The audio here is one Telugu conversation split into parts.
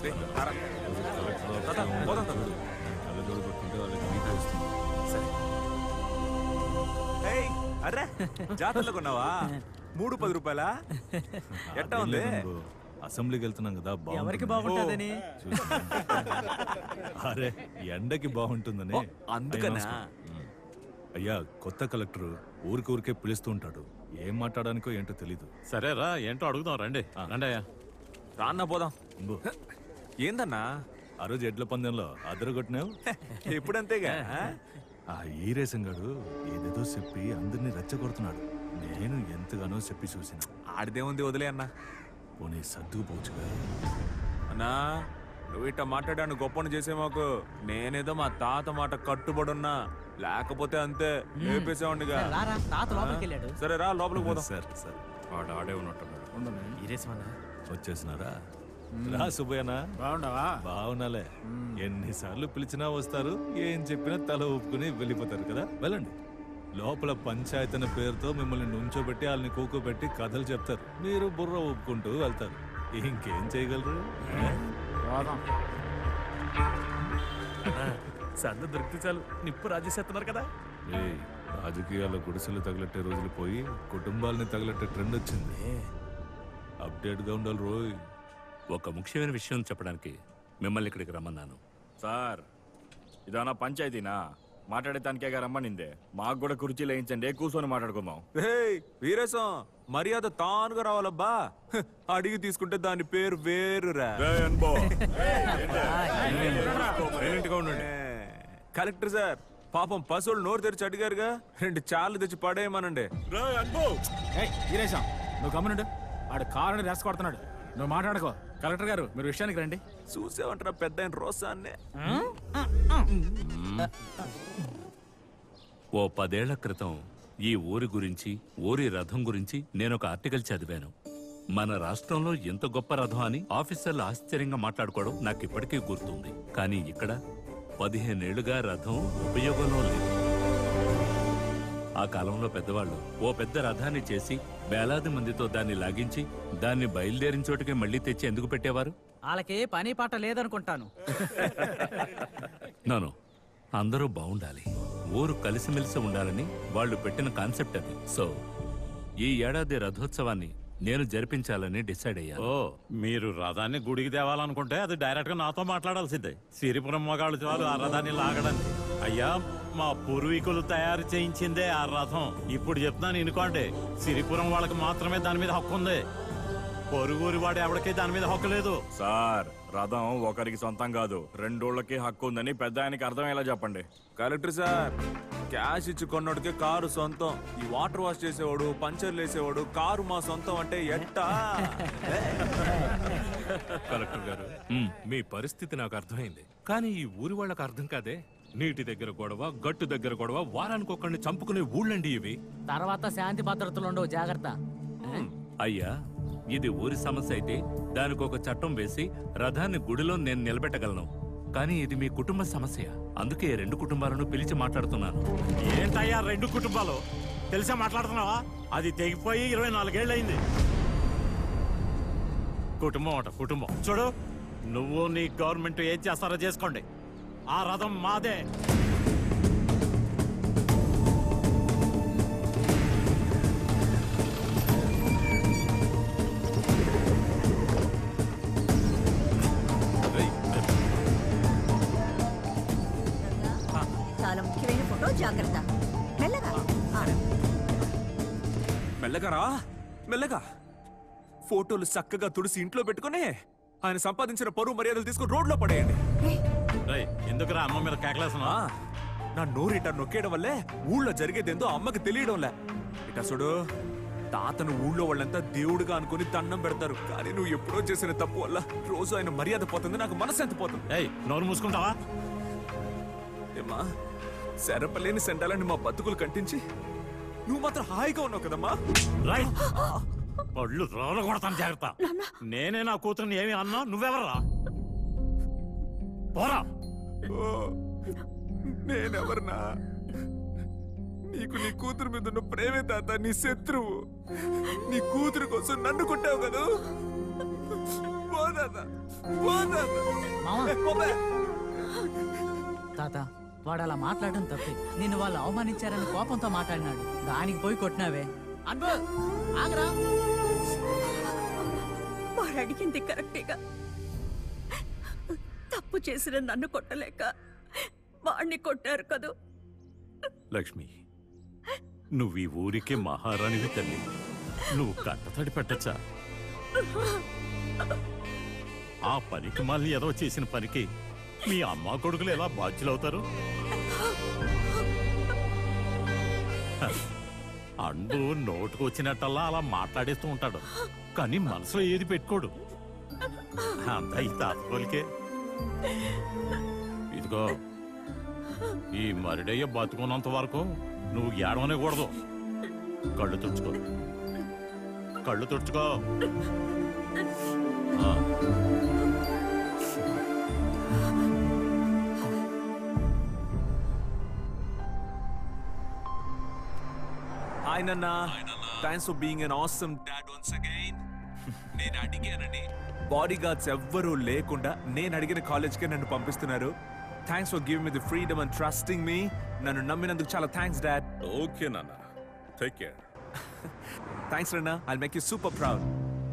వస్తాను తాత, పోదాం తాత. కళ్ళజోడు పట్టుకుంటే వాళ్ళకి బీపీ వస్తుంది సరే ఏయ్, అర్రే జాతరలో కొన్నావా మూడు పది రూపాయలా ఎట్టా ఉంది అదేం లేదు, అసెంబ్లీకి వెళ్తున్నాం కదా ఎవరికి బాగుంటుంది. బాగుంటుందని అరే ఎండకి బాగుంటుందని ఓ, అందుకనా? ఉమ్. అయ్యా కొత్త కలెక్టర్ ఊరికి ఊరికే పిలుస్తూ ఉంటాడు ఏం మాట్లాడానికో ఏంటో తెలీదు సరేరా ఏంటో అడుగుదాం రండి రండి అయ్యా రాన్న పోదాం ఉండు. ఏందన్నా ఆ రోజు ఎడ్ల పందెంలో అదరగొట్టినావు ఎప్పుడంతేగా ఆ? ఆ ఈరేసంగాడు ఏదేదో చెప్పి అందరినీ రెచ్చగొడుతున్నాడు నేను ఎంతగానో చెప్పి చూసిన ఆడిదేముంది వదిలే అన్నా పోనీ సర్దుకుపోవచ్చుగా అన్నా నువ్వు ఇట్ట మాట్లాడాను గొప్పను చేసే మాకు నేనేదో మా తాత మాట కట్టుబడున్నా లేకపోతే అంతే లేపేసేవాడిగా రారా తాత లోపలికి వెళ్ళాడు సరే రా లోపలికి పోదాం సరే సరే వాడు ఆడే ఉన్నట్టున్నాడు ఈరేసమన్నా వచ్చేసినారా రా సుబ్బయ్యనా బాగుండవా బాగున్నాలే ఎన్నిసార్లు పిలిచినా వస్తారు ఏం చెప్పినా తల ఊపుకుని వెళ్ళిపోతారు కదా వెళ్ళండి లోపల పంచాయతీ అనే పేరుతో మిమ్మల్ని నుంచోబెట్టి వాళ్ళని కూకోబెట్టి కథలు చెప్తారు మీరు బుర్ర ఊపుకుంటూ వెళ్తారు ఇంకేం చేయగలరు పోదాం సందు దొరికితే చాలు నిప్పు రాజేసేస్తున్నారు కదా ఏయ్, రాజకీయాల్లో గుడిసెలు తగలెట్టే రోజులు పోయి కుటుంబాలని తగలెట్టే ట్రెండ్ వచ్చింది అప్డేట్ గా ఉండాలి రోయ్ ఒక ముఖ్యమైన విషయం చెప్పడానికి మిమ్మల్ని ఇక్కడికి రమ్మన్నాను సార్ ఇదానా పంచాయతీనా మాట్లాడేదానికేగా రమ్మనిందే మాకు కూడా కుర్చీలు వేయించండి కూర్చొని మాట్లాడుకుందాం ఏయ్ వీరేశం మర్యాద తానుగా రావాలబ్బా హ, అడిగి తీసుకుంటే దాని పేరు వేరురా ఏ, కలెక్టర్ సార్ పాపం పశువులు నోరు తెరిచి అడిగారుగా రెండు చాలు తెచ్చి పడేయమనండి ఏయ్ ఈరేశం నువ్వు గమనుండు ఆడు కారుని రెస్ కొడుతున్నాడు నువ్వు మాట్లాడుకో కలెక్టర్ గారు మీరు విషయానికి రండి చూసేవంటారా పెద్ద ఆయన రోసాన్నే ఓ పదేళ్ల క్రితం ఈ ఊరి గురించి ఊరి రథం గురించి నేను ఒక ఆర్టికల్ చదివాను మన రాష్ట్రంలో ఎంత గొప్ప రథం అని ఆఫీసర్లు ఆశ్చర్యంగా మాట్లాడుకోవడం నాకు ఇప్పటికీ గుర్తుంది కానీ ఇక్కడ పదిహేనేళ్లుగా రథం ఉపయోగంలో లేదు ఆ కాలంలో పెద్దవాళ్ళు ఓ పెద్ద రథాన్ని చేసి వేలాది మందితో దాన్ని లాగించి దాన్ని బయలుదేరిన చోటుకే మళ్ళీ తెచ్చి ఎందుకు పెట్టేవారు వాళ్ళకి పని పాట లేదనుకుంటాను నోను అందరూ బాగుండాలి ఊరు కలిసిమెలిసి ఉండాలని వాళ్ళు పెట్టిన కాన్సెప్ట్ అది సో ఈ ఏడాది రథోత్సవాన్ని నేను జరిపించాలని డిసైడ్ అయ్యాను ఓ మీరు రథాన్ని గుడికి తేవాలనుకుంటే అది డైరెక్ట్ గా నాతో మాట్లాడాల్సిందే సిరిపురం మగాళ్ళు చాలు ఆ రథాన్ని లాగడానికి అయ్యా మా పూర్వీకులు తయారు చేయించిందే ఆ రథం ఇప్పుడు చెప్తున్నాను ఇనుకోండి సిరిపురం వాళ్ళకి మాత్రమే దాని మీద హక్కు ఉంది పొరుగురి వాడు ఎవరికీ దాని మీద హక్కు లేదు సార్ రథం ఒకరికి సొంతం కాదు రెండోళ్ళకి హక్కు ఉందని పెద్ద ఆయనకి అర్థమయ్యేలా చెప్పండి కలెక్టర్ సార్ క్యాష్ ఇచ్చి కొన్నోడికి కారు సొంతం ఈ వాటర్ వాష్ చేసేవాడు పంచర్లు వేసేవాడు కారు మా సొంతం అంటే ఎట్టా కలెక్టర్ గారు మీ పరిస్థితి నాకు అర్థమైంది కానీ ఈ ఊరి వాళ్ళకి అర్థం కాదే నీటి దగ్గర గొడవ గట్టు దగ్గర గొడవ వారానికి ఒకరిని చంపుకునే ఊళ్ళండి ఇవి తర్వాత శాంతి భద్రతలు ఉండవు జాగ్రత్త అయ్యా ఇది ఊరి సమస్య అయితే దానికి ఒక చట్టం వేసి రథాన్ని గుడిలో నేను నిలబెట్టగలను కానీ ఇది మీ కుటుంబ సమస్య అందుకే రెండు కుటుంబాలను పిలిచి మాట్లాడుతున్నాను ఏంటయ్యా రెండు కుటుంబాలు తెలిసా మాట్లాడుతున్నావా అది తెగిపోయి ఇరవై నాలుగేళ్ళయింది కుటుంబం అట కుటుంబం చూడు నువ్వు నీ గవర్నమెంట్ ఏం చేస్తారో చేసుకోండి ఆ రథం మాదే చాలా ముఖ్యమైన ఫోటో జాగ్రత్త మెల్లగా ఆ, మెల్లగా రా మెల్లగా ఫోటోలు చక్కగా తుడిసి ఇంట్లో పెట్టుకుని ఆయన సంపాదించిన పరువు మర్యాదలు తీసుకుని రోడ్లో పడేయండి రేయ్, ఎందుకురా అమ్మ మీద కేకలేస్తున్నా ఆ, నా నోరు ఇట్లా నొక్కేయడం వల్లే ఊళ్ళో జరిగేదేందో అమ్మకి తెలియడంలే ఇటా చూడు తాతను ఊళ్ళో వాళ్ళంతా దేవుడిగా అనుకుని దండం పెడతారు కానీ నువ్వు ఎప్పుడో చేసిన తప్పు వల్ల రోజు ఆయన మర్యాద పోతుంది నాకు మనసు ఎంత పోతుంది ఏయ్ నోరు మూసుకుంటావా ఏమ్మా శరపలేని సెండాలని మా బతుకులు కంటించి నువ్వు మాత్రం హాయిగా ఉన్నావు కదమ్మా రై పళ్ళు రోల కొడతాను జాగ్రత్త నేనే నా కూతుర్ని ఏమి అన్నా నువ్వెవర్రా పోరా ఓ, నేనెవరనా నీకు నీ కూతురు మీద ఉన్న ప్రేమే తాత నీ శత్రువు నీ కూతురు కోసం నన్ను కొట్టావు కదా తాత వాడు అలా మాట్లాడడం తప్పే నిన్ను వాళ్ళు అవమానించారని కోపంతో మాట్లాడినాడు దానికి పోయి కొట్టినావే అన్బు ఆగరా వాడు అడిగింది కరెక్టేగా తప్పు చేసిన నన్ను కొట్టలేక వాణ్ణి కొట్టారు కదూ లక్ష్మి నువ్వు ఈ ఊరికే మహారాణివి తల్లి నువ్వు కట్టతడి పెట్టచ్చా ఆ పనికి మళ్ళీ ఏదో చేసిన పనికి మీ అమ్మ కొడుకులు ఎలా బాధ్యులవుతారు హ, అండు నోటుకు వచ్చినట్టల్లా అలా మాట్లాడేస్తూ ఉంటాడు కానీ మనసులో ఏది పెట్టుకోడు అంతా ఈ తాతకోలికే ఇదిగో ఈ మరిడయ్య బతుకున్నంత వరకు నువ్వు ఏడవనికూడదు కళ్ళు తుడుచుకో కళ్ళు తుడుచుకో ఆ. హాయ్ నన్న thanks for being an awesome dad once again నేను అడిగానని బాడీ గార్డ్స్ ఎవ్వరూ లేకుండా నేను అడిగిన కాలేజ్కే నన్ను పంపిస్తున్నారు thanks for giving me the freedom and trusting me నన్ను నమ్మినందుకు చాలా థ్యాంక్స్ డాడ్ ఓకే నాన్న టేక్ కేర్ థ్యాంక్స్ రన్న I make you super proud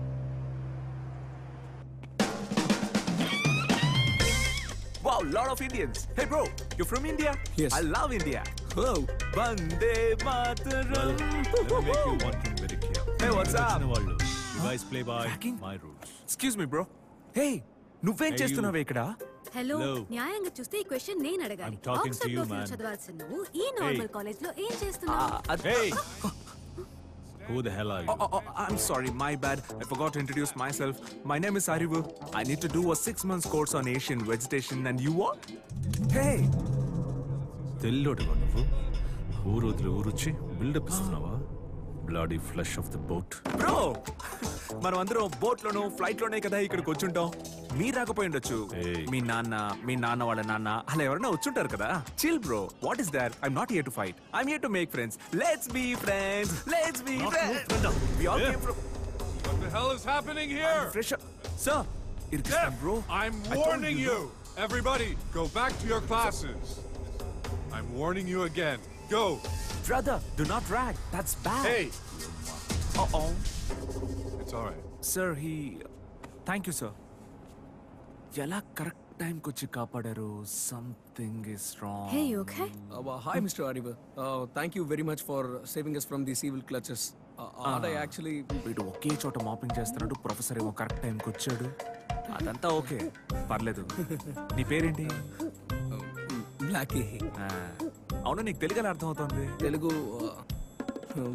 Wow, lot of Indians. Hey bro, you're from India? Yes. I love India. Oh, Vande Mataram. Let me make you one thing very clear. Hey, what's up? వచ్చిన వాళ్ళు you guys play by Tracking? my rules. Excuse me, bro. Hey, నువ్వేం Hey, చేస్తున్నావు ఇక్కడ హలో Hello. న్యాయంగా చూస్తే ఈ క్వశ్చన్ నేను అడగాలి I'm talking to Oxford you, లో man. చదవాల్సిన నువ్వు ఈ నార్మల్ కాలేజ్ లో ఏం చేస్తున్నావు Hey! Who the hell are you? Oh, oh, I'm sorry, my bad. I forgot to introduce myself. My name is Arivu. I need to do a six months course on Asian vegetation, and you what? Hey, తెల్లోడుగా నువ్వు ఊరు వదిలి ఊరొచ్చి బిల్డప్ ఇస్తున్నావా bloody flush off the boat bro! మనం అందరం బోట్ లోను ఫ్లైట్ లోనే కదా ఇక్కడికి వచ్చుంటాం మీరు రాకపోయి ఉండొచ్చు Hey. మీ నాన్న మీ నాన్న వాళ్ళ నాన్న అలా ఎవరైనా వచ్చుంటారు కదా chill bro what is there I'm not here to fight I'm here to make friends let's be friends let's be friends we all came from What the hell is happening here? Fresh sir ఇరికిస్తాను bro I'm I told warning you, you. Everybody, go back to your classes. I'm warning you again. Go. Brother, do not drag. That's bad. Hey, Uh oh. it's all right. Sir, he. Thank you, sir. ఎలా కరెక్ట్ టైంకి వచ్చి కాపాడారు something is wrong hey okay Uh, hi, Mr. Ariva. Uh, thank you very much for saving us from these evil clutches. Uh, are I actually వీడు ఒకే చోట మాపింగ్ చేస్తున్నాడు ప్రొఫెసర్ ఏమో కరెక్ట్ టైంకి వచ్చాడు అదంతా ఓకే పర్లేదు నీ పేరేంటి Blackie? ఆ, అవును నీకు తెలుగు ఎలా అర్థమవుతుంది Telugu uh, um,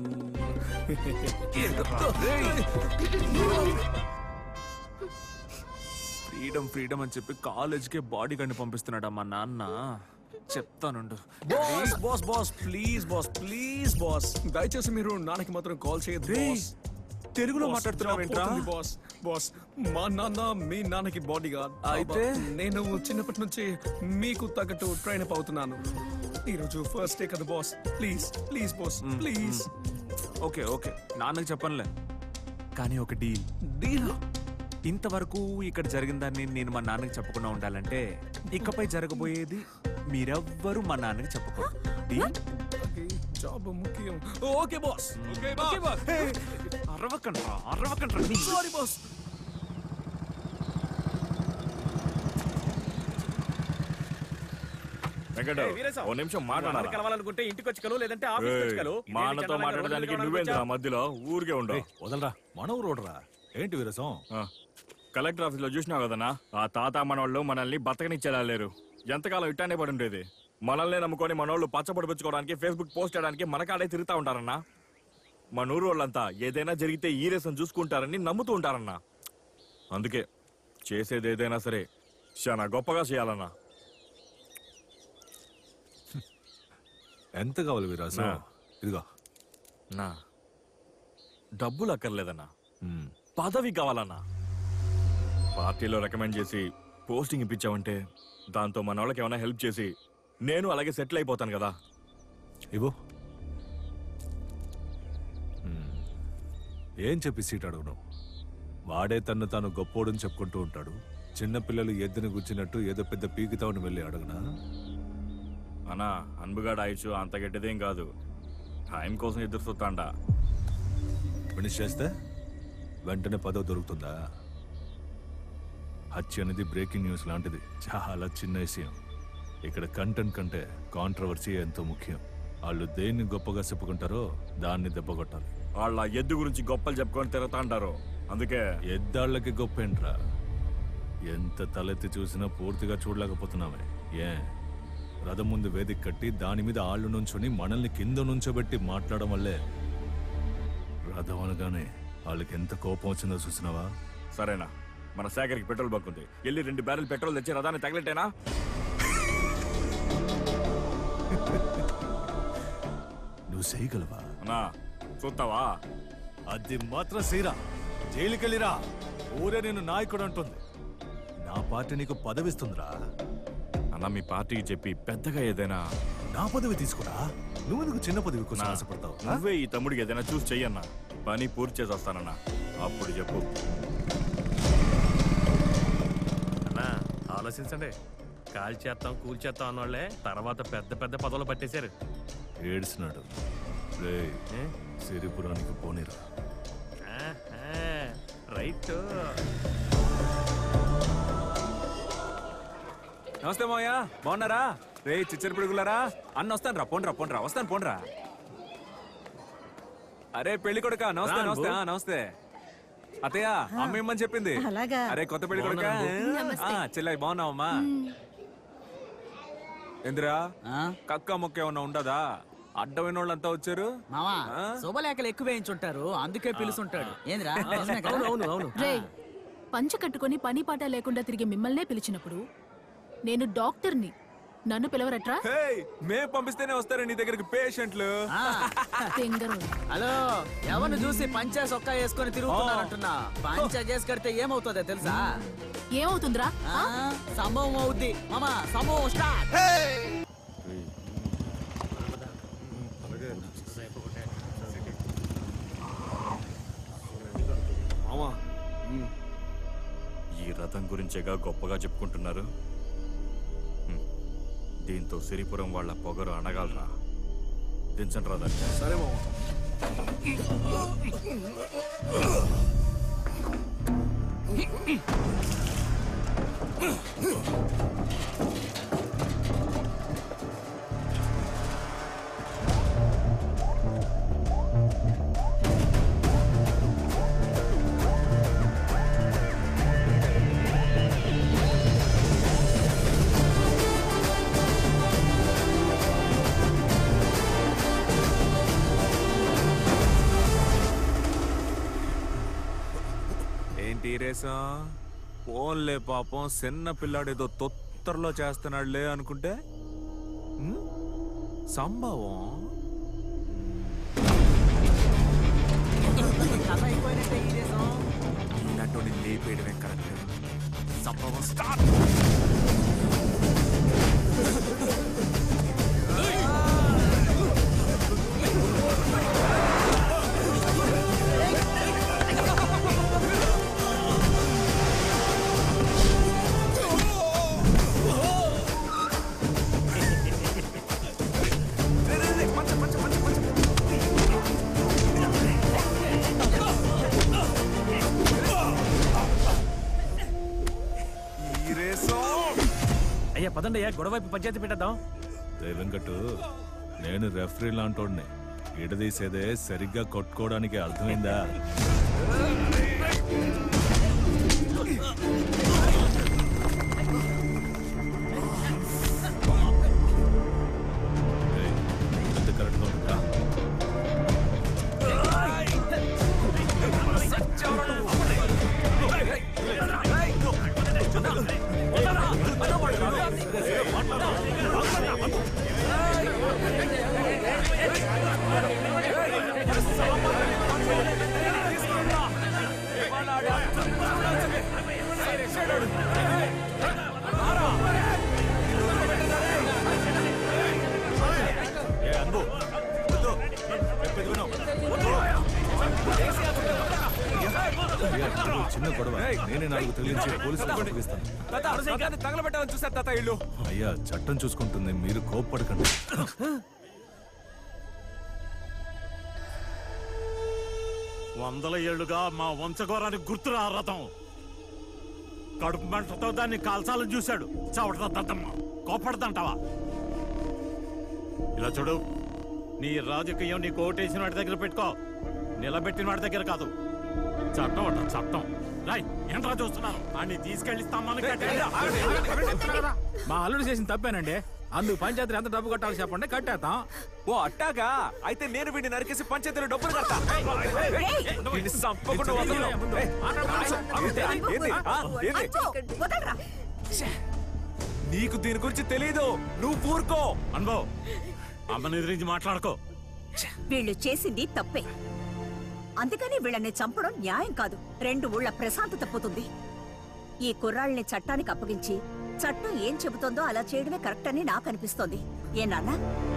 freedom freedom అని చెప్పి కాలేజ్కే బాడీ గార్డ్ని పంపిస్తున్నాడు మా నాన్న చెప్తానుండు boss boss boss please boss please boss దయచేసి మీరు నాన్నకి మాత్రం కాల్ చేయదు రేయ్, బాస్ తెలుగులో బాస్, మాట్లాడుతున్నావేంట్రా జాబ్ పోతుంది, బాస్ బాస్ మా నాన్న మీ నాన్నకి బాడీ గార్డ్ అయితే? నేను చిన్నప్పటి నుంచి మీకు తగ్గట్టు ట్రైన్ అప్ అవుతున్నాను ఈరోజు ఫస్ట్ డే కదా boss please please boss please okay okay నాన్నకి చెప్పనులే కానీ ఒక డీల్ డీల్ ఇంతవరకు ఇక్కడ జరిగిన దాన్ని నేను మా నాన్నకి చెప్పకుండా ఉండాలంటే ఇకపై జరగబోయేది మీరెవ్వరూ మా నాన్నకి చెప్పకూడదు డీల్ జాబ్ ముఖ్యం ఓకే బాస్ Okay, boss. అరవకండ్రా అరవకండ్రా నీ- సారీ బాస్ వెంకట ఓ నిమిషం మాట్లాడాలి కలవాలనుకుంటే ఇంటికి వచ్చి కలు లేదంటే ఆఫీస్కి వచ్చి కలు మా అన్నతో మాట్లాడడానికి నువ్వేంద్రా మధ్యలో ఊరికే ఉండవు వదలరా మన ఊరోడరా ఏంటి వీరసం ఆ, కలెక్టర్ ఆఫీస్ లో చూసినావు కదన్నా ఆ తాత మనోళ్ళు మనల్ని బతకనిచ్చేలా లేరు ఎంతకాలం ఇట్టానే పడి ఉండేది మనల్ని నమ్ముకొని మనోళ్ళు పచ్చబడిపించుకోవడానికి ఫేస్బుక్ పోస్ట్ చేయడానికి మనకాడే తిరుగుతా ఉంటారన్నా మన ఊరు వాళ్ళంతా ఏదైనా జరిగితే ఈ రేసం చూసుకుంటారని నమ్ముతూ ఉంటారన్నా అందుకే చేసేది ఏదైనా సరే చాలా గొప్పగా చేయాలన్నా ఎంత కావాలి వీరాసం నా. ఇదిగో నా డబ్బులు అక్కర్లేదన్నా మ్మ్. పదవి కావాలన్నా పార్టీలో రికమెండ్ చేసి పోస్టింగ్ ఇప్పించావంటే దాంతో మన వాళ్ళకి ఏమైనా హెల్ప్ చేసి నేను అలాగే సెటిల్ అయిపోతాను కదా ఇవ్వు మ్మ్. ఏం చెప్పి సీట్ అడుగును ఆడే తను తాను గొప్పోడని చెప్పుకుంటూ ఉంటాడు చిన్న పిల్లలు ఎద్దుని గుచ్చినట్టు ఏదో పెద్ద పీకితావుని వెళ్ళి అడగనా అన్నా అన్బుగాడు ఆయుష్ అంత గట్టిదేం కాదు టైం కోసం ఎదురు చూస్తాండా ఫినిష్ చేస్తే వెంటనే పదవి దొరుకుతుందా హత్య అనేది బ్రేకింగ్ న్యూస్ లాంటిది చాలా చిన్న విషయం ఇక్కడ కంటెంట్ కంటే కాంట్రవర్సీ ఎంతో ముఖ్యం వాళ్ళు దేన్ని గొప్పగా చెప్పుకుంటారో దాన్ని దెబ్బకొట్టాలి వాళ్ళ ఎద్దు గురించి గొప్పలు చెప్పుకొని తిరుగుతా అంటారు అందుకే ఎద్దాళ్ళకి గొప్ప ఏంట్రా ఎంత తలెత్తి చూసినా పూర్తిగా చూడలేకపోతున్నామే ఏ రథం ముందు వేదిక కట్టి దాని మీద ఆళ్ళు నుంచుని మనల్ని కింద నుంచోబెట్టి మాట్లాడడం వల్లే రథం అనగానే వాళ్ళకి ఎంత కోపం వచ్చిందో చూసినావా సరేనా మన శాఖరికి పెట్రోల్ బంక్ ఉంది వెళ్ళి రెండు బ్యారెల్ పెట్రోల్ తెచ్చి రథాన్ని తగిలిట్టేనా నువ్వు చేయగలవా అన్నా చూస్తావా అది మాత్రం సీరా జైలుకెళ్ళిరా ఊరే నేను నాయకుడు అంటుంది నా పార్టీ నీకు పదవిస్తుందిరా అన్న మీ పార్టీకి చెప్పి పెద్దగా ఏదైనా నా పదవి తీసుకురా నువ్వెందుకు చిన్న పదవి కోసం ఆశపడతావు ఆ? నువ్వే ఈ తమ్ముడికి ఏదైనా చూసి చెయ్యన్నా పని పూర్తి చేసి వస్తానన్నా అప్పుడు చెప్పు అన్నా ఆలోచించండి కాల్ చేస్తాం కూల్ చేస్తాం అన్నోళ్ళే తర్వాత పెద్ద పెద్ద పదవులు పట్టేశారు ఏడ్చినాడు రే సిరిపురానికి పోనీరా రైట్ నమస్తే మావయ్య బాగున్నారా రే చిచ్చరి పిడుగులారా అన్న వస్తాను రా పోండ్రా పోండ్రా వస్తాను పోండ్రా అరే పెళ్లి కొడుక నమస్తే రా, నమస్తే అన్బు. ఆ, నమస్తే అత్తయ్య అమ్మ ఏమని చెప్పింది అలాగా? అరే కొత్త పెళ్లి కొడుక బాగున్నాను, నమస్తే. చెల్లె బాగున్నావమ్మా ఇందిరా కక్క మొక్క ఏమన్నా ఉండదా అడ్డమైన వాళ్ళంతా వచ్చారు మావా ఆ? శుభలేఖలు ఎక్కువ వేయించుంటారు అందుకే పిలుచుంటాడు ఏంద్రా నిజమే కదా? అవును అవును అవును రే పంచ కట్టుకొని పని పాట లేకుండా తిరిగే మిమ్మల్నే పిలిచినప్పుడు నేను డాక్టర్ని నన్ను పిలవరట్రా హేయ్, మేం పంపిస్తేనే వస్తారా నీ దగ్గరికి పేషెంట్లు ఆ, తెంగరోడు. హలో ఎవరిని చూసి పంచే సొక్కా వేసుకొని తిరుగుతున్నారంటున్నా పంచ చేసి కడితే ఏమవుతుందో తెలుసా ఏమవుతుందిరా ఆ, సంభవం అవుద్ది మామా సంభవం స్టార్ట్ మామా ఈ రథం గురించేగా గొప్పగా చెప్పుకుంటున్నారు హ్మ్. దీంతో సిరిపురం వాళ్ళ పొగరు అనగలరా దించండి రథాన్ని సరే మామా ఏంటి ఈ రేసం పోన్లే పాపం చిన్న పిల్లాడేదో తొత్తరలో చేస్తున్నాడులే అనుకుంటే ఉమ్, సంభవం కథ అయిపోయినట్టే ఈ దేశం ఈనాటోని లేపేయడమే కరెక్ట్ సంభవం స్టార్ట్ ఈ రేసం అయ్యా పదండి అయ్యా గొడవ వైపు పంచాయతీ పెట్టేద్దాం రే వెంకటు నేను రెఫరీ లాంటోడిని ఇడదీసేదే సరిగ్గా కొట్టుకోవడానికి అర్థమైందా రేయ్, ఎంత కరెక్ట్గా ఉందా ఇవాళ ఆడే చిన్న గొడవ నేనే నాలుగు తగిలించి పోలీసులకు అప్పగిస్తాను తాత రథాన్ని తగలబెట్టాలని చూసారు తాత ఇల్లు అయ్యా చట్టం చూసుకుంటుంది మీరు కోప్పడకండి వందల ఏళ్లుగా మా వంశఘోరానికి గుర్తురా ఆ రథం కడుపు మంటతో దాన్ని కాల్చాలని చూశాడు చవటదద్దమ్మ కోపడదంటావా ఇలా చూడు నీ రాజకీయం నీ కోటేసిన వాడి దగ్గర పెట్టుకో నిలబెట్టిన వాడి దగ్గర కాదు చట్టం అంట చట్టం రాయ్ ఏంట్రా చూస్తున్నారు అన్ని తీసుకెళ్లి స్తంభానికి కట్టేయ్. మా అల్లుడు చేసిన తప్పేనండి అందుకు పంచాయతీ ఎంత డబ్బు కట్టాలో చెప్పండి కట్టేస్తాం ఓ అట్టాగా అయితే నేను వీడిని నరికేసి పంచాయతీలో డబ్బులు కడతా వీడిని చంపకుండా వదలను. ఏయ్, ఏంటి? ఏంటి? ఆ, ఏంటి? నీకు దీని గురించి తెలీదు నువ్వు ఊరుకో అనుభవ్ అమ్మని ఎదిరించి మాట్లాడుకో వీళ్ళు చేసింది తప్పే అందుకని వీళ్ళని చంపడం న్యాయం కాదు రెండు ఊళ్ళ ప్రశాంతత పోతుంది ఈ కుర్రాళ్ళని చట్టానికి అప్పగించి చట్టం ఏం చెబుతోందో అలా చేయడమే కరెక్ట్ అని నాకు అనిపిస్తోంది ఏ నాన్న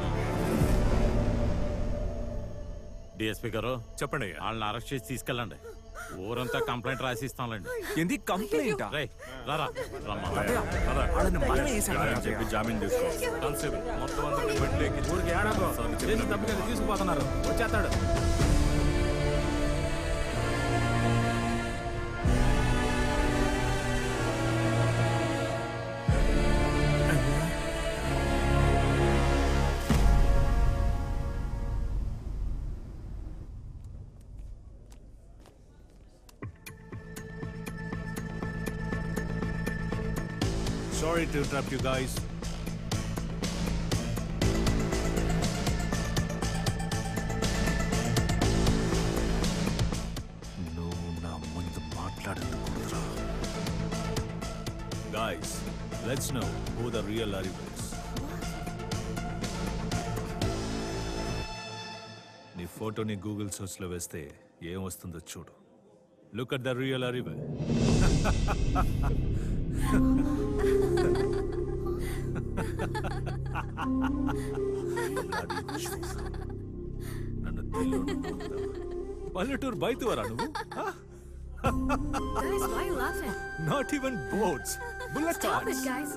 డిఎస్పీ గారు చెప్పండి వాళ్ళని అరెస్ట్ చేసి తీసుకెళ్ళండి ఊరంతా కంప్లైంట్ రాసిస్తాంలేండి ఏంది కంప్లైంట్ రేయ్, రారా రమ్మా. వాళ్ళని మనమే వేసాడు అని చెప్పి జామీన్ తీసుకో కానిస్టేబుల్ మొత్తం అందరినీ బండిలో ఎక్కించు. ఊరికి ఏడాకో చేసిన తప్పుకి తీసుకుపోతున్నారు వచ్చేస్తాడు Sorry to interrupt you guys. నువ్వు నా ముందు మాట్లాడకూడదురా guys let's know who the real arrivals నీ ఫోటోని గూగుల్ సర్చ్లో వేస్తే ఏం వస్తుందో చూడు look at the real arrival నన్ను తెల్లోడు పల్లెటూరు బయటవరా నువ్వు Guys, why are you laughing? Not even boats bullet Stop it, guys.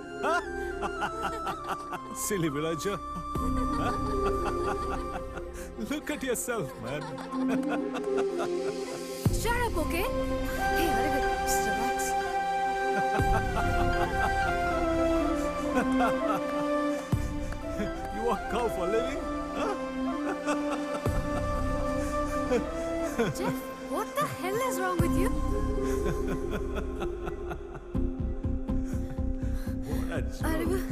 Silly villager. Look at yourself, man. Shut up, okay? Hey, Aravind, just relax. you are cow for living? Jeff, what the hell is wrong with you? Aravind.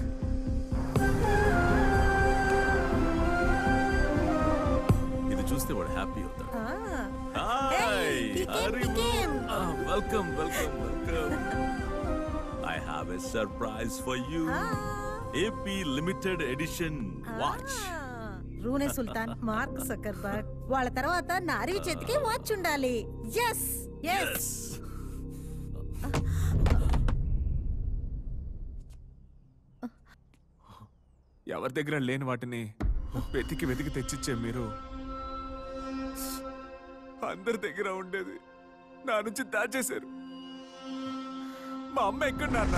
ఇది చూస్తే వాడు హ్యాపీ అవుతాడు Hey, welcome welcome welcome I have a surprise for you AP limited edition watch రూనే సుల్తాన్ మార్క్ సక్కర్బర్గ్ వాళ్ళ తర్వాత నా అరివి చేతికి వాచ్ ఉండాలి ఎస్ ఎస్ ఎవరి దగ్గర లేని వాటిని వెతికి వెతికి తెచ్చిచ్చే మీరు అందరి దగ్గర ఉండేది నా నుంచి దాచేశారు మా అమ్మ ఎక్కడ నాన్న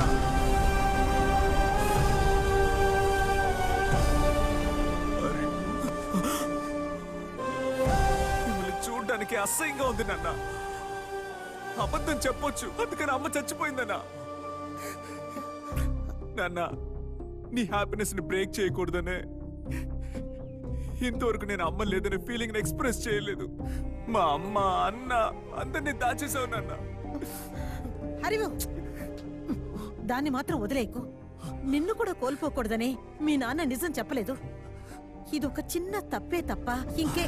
అరే. మిమ్మల్ని చూడడానికి అసహ్యంగా ఉంది నాన్న అబద్ధం చెప్పొచ్చు అందుకని అమ్మ చచ్చిపోయిందన్నా నాన్న నీ హ్యాపీనెస్ ని బ్రేక్ చేయకూడదనే ఇంతవరకు నేను అమ్మ లేదనే ఫీలింగ్ ఎక్స్ప్రెస్ చేయలేదు మా అమ్మ అన్న అందరినీ దాచేసావు నాన్న అరివు దాన్ని మాత్రం వదిలేకు నిన్ను కూడా కోల్పోకూడదని మీ నాన్న నిజం చెప్పలేదు ఇదొక చిన్న తప్పే తప్ప ఇంకే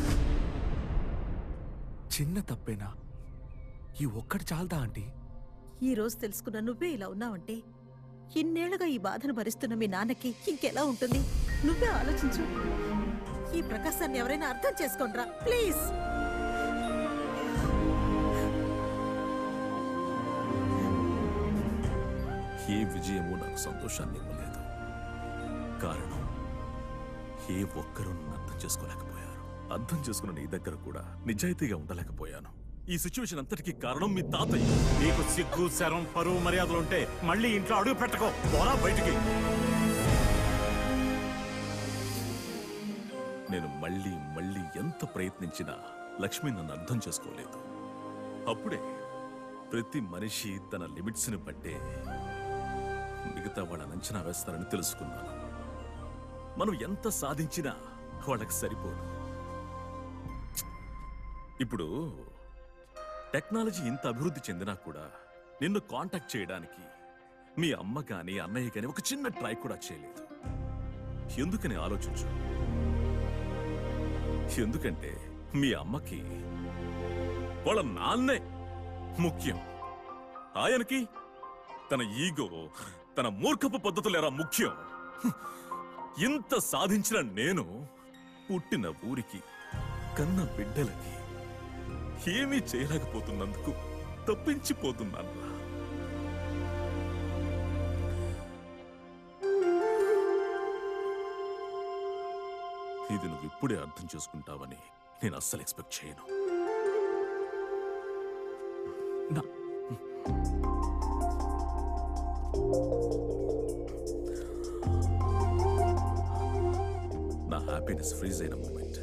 చిన్న తప్పేనా ఈ ఒక్కటి చాలదా ఆంటీ ఈ రోజు తెలుసుకున్న నువ్వే ఇలా ఉన్నావంటే ఇన్నేళ్లుగా ఈ బాధను భరిస్తున్న మీ నాన్నకి ఇంకెలా ఉంటుంది నువ్వే ఆలోచించు ఈ ప్రకాశాన్ని ఎవరైనా అర్థం చేసుకోండిరా ప్లీజ్ ఏ విజయము నాకు సంతోషాన్ని ఇవ్వలేదు కారణం ఏ ఒక్కరూ నన్ను అర్థం చేసుకోలేకపోయారు అర్థం చేసుకున్న నీ దగ్గర కూడా నిజాయితీగా ఉండలేకపోయాను ఈ సిచ్యువేషన్ అంతటికి కారణం మీ తాతయ్య నీకు సిగ్గు శరం పరువు మర్యాదలు ఉంటే మళ్ళీ ఇంట్లో అడుగు పెట్టకో పోరా బయటికి నేను మళ్ళీ మళ్ళీ ఎంత ప్రయత్నించినా లక్ష్మి నన్ను అర్థం చేసుకోలేదు అప్పుడే ప్రతి మనిషి తన లిమిట్స్ ని బట్టే మిగతా వాళ్ళని అంచనా వేస్తారని తెలుసుకున్నాను మనం ఎంత సాధించినా వాళ్ళకి సరిపోదు ఇప్పుడు టెక్నాలజీ ఇంత అభివృద్ధి చెందినా కూడా నిన్ను కాంటాక్ట్ చేయడానికి మీ అమ్మ కానీ అన్నయ్య కానీ ఒక చిన్న ట్రై కూడా చేయలేదు ఎందుకని ఆలోచించు ఎందుకంటే మీ అమ్మకి వాళ్ళ నాన్నే ముఖ్యం ఆయనకి తన ఈగో తన మూర్ఖపు పద్ధతులేరా ముఖ్యం ఇంత సాధించిన నేను పుట్టిన ఊరికి కన్న బిడ్డలకి ఏమీ చేయలేకపోతున్నందుకు తప్పించిపోతున్నాను ఇది నువ్వు ఇప్పుడే అర్థం చేసుకుంటావని నేను అస్సలు ఎక్స్పెక్ట్ చేయను నా- నా హ్యాపీనెస్ ఫ్రీజ్ అయిన మూమెంట్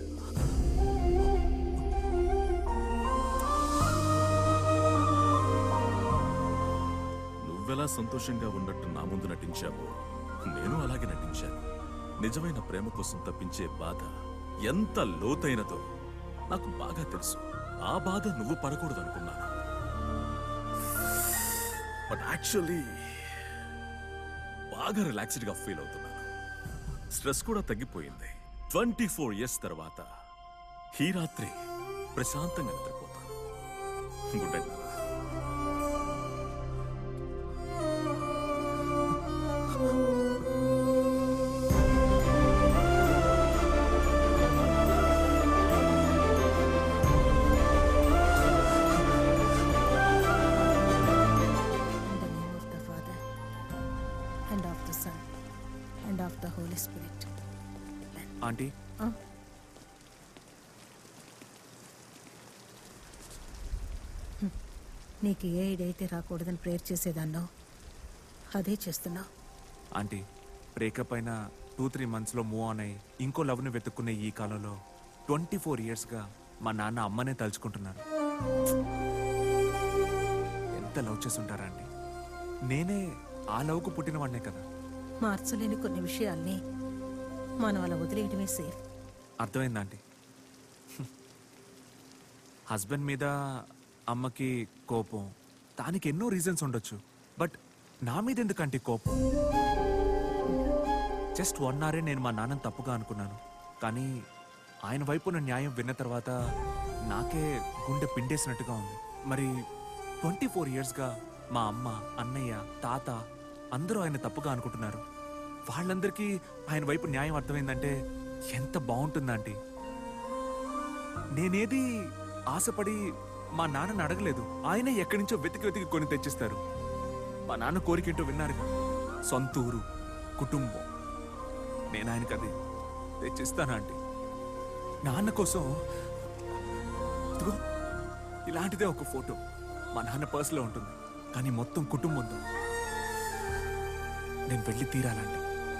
నువ్వెలా సంతోషంగా ఉన్నట్టు నా ముందు నటించావో నేను అలాగే నటించాను నిజమైన ప్రేమ కోసం తప్పించే బాధ ఎంత లోతైనదో నాకు బాగా తెలుసు ఆ బాధ నువ్వు పడకూడదు అనుకున్నాను బట్ యాక్చువల్లీ బాగా రిలాక్స్డ్ గా ఫీల్ అవుతున్నాను స్ట్రెస్ కూడా తగ్గిపోయింది ట్వంటీ ఫోర్ ఇయర్స్ తర్వాత ఈ రాత్రి ప్రశాంతంగా నిద్రపోతాను good night In the name of the Father, and of the Son, and of the Holy Spirit. Aunty ఆ? హ్మ్. నీకు ఏ ఇడైతే రాకూడదని ప్రేయర్ చేసేదాన్నో అదే చేస్తున్నావు ఆంటీ బ్రేకప్ అయిన టూ త్రీ మంత్స్లో మూవ్ ఆన్ అయ్యి ఇంకో లవ్ని వెతుక్కునే ఈ కాలంలో ట్వంటీ ఫోర్ ఇయర్స్గా మా నాన్న అమ్మనే తలుచుకుంటున్నారు ఎంత లవ్ చేస్తుంటారా అండి నేనే ఆ లవ్కు పుట్టినవాడినే కదా మార్చలేని కొన్ని విషయాల్ని మనం అలా వదిలేయడమే సేఫ్ అర్థమైందా ఆంటీ హస్బెండ్ మీద అమ్మకి కోపం దానికి ఎన్నో రీజన్స్ ఉండొచ్చు బట్ నా మీద ఎందుకంటే కోపం జస్ట్ వన్ అవరే నేను మా నాన్నని తప్పుగా అనుకున్నాను కానీ ఆయన వైపున న్యాయం విన్న తర్వాత నాకే గుండె పిండేసినట్టుగా ఉంది మరి ట్వంటీ ఫోర్ ఇయర్స్గా మా అమ్మ అన్నయ్య తాత అందరూ ఆయన తప్పుగా అనుకుంటున్నారు వాళ్ళందరికీ ఆయన వైపు న్యాయం అర్థమైందంటే ఎంత బాగుంటుందంటీ నేనేది ఆశపడి మా నాన్నని అడగలేదు ఆయనే ఎక్కడి నుంచో వెతికి వెతికి కొని తెచ్చిస్తారు మా నాన్న కోరికేంటో విన్నారుగా సొంత ఊరు కుటుంబం నేను ఆయనకి అది తెచ్చిస్తానా అండి నాన్న కోసం ఇదిగో ఇలాంటిదే ఒక ఫోటో మా నాన్న పర్సులో ఉంటుంది కానీ మొత్తం కుటుంబంతో నేను వెళ్ళి తీరాలంట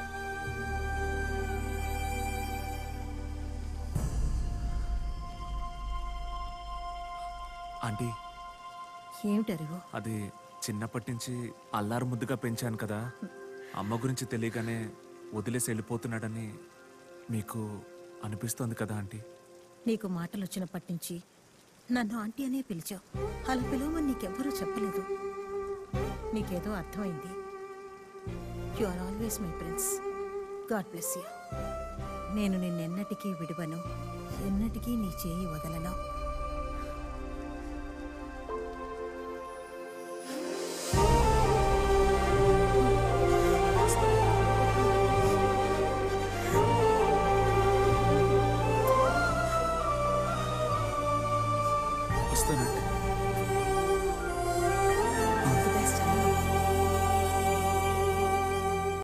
ఆంటీ ఏమిటరిగో అది చిన్నప్పటి నుంచి అల్లారు ముద్దుగా పెంచాను కదా అమ్మ గురించి తెలియగానే వదిలేసి వెళ్ళిపోతున్నాడని మీకు అనిపిస్తోంది కదా ఆంటీ నీకు మాటలు వచ్చినప్పటి నుంచి నన్ను ఆంటీ అనే పిలిచావు అలా పిలవమని నీకెవ్వరూ చెప్పలేదు నీకేదో అర్థమైంది you are always my prince god bless you నేను నిన్నెన్నటికీ విడివను ఎన్నటికీ నీ చేయి వదలను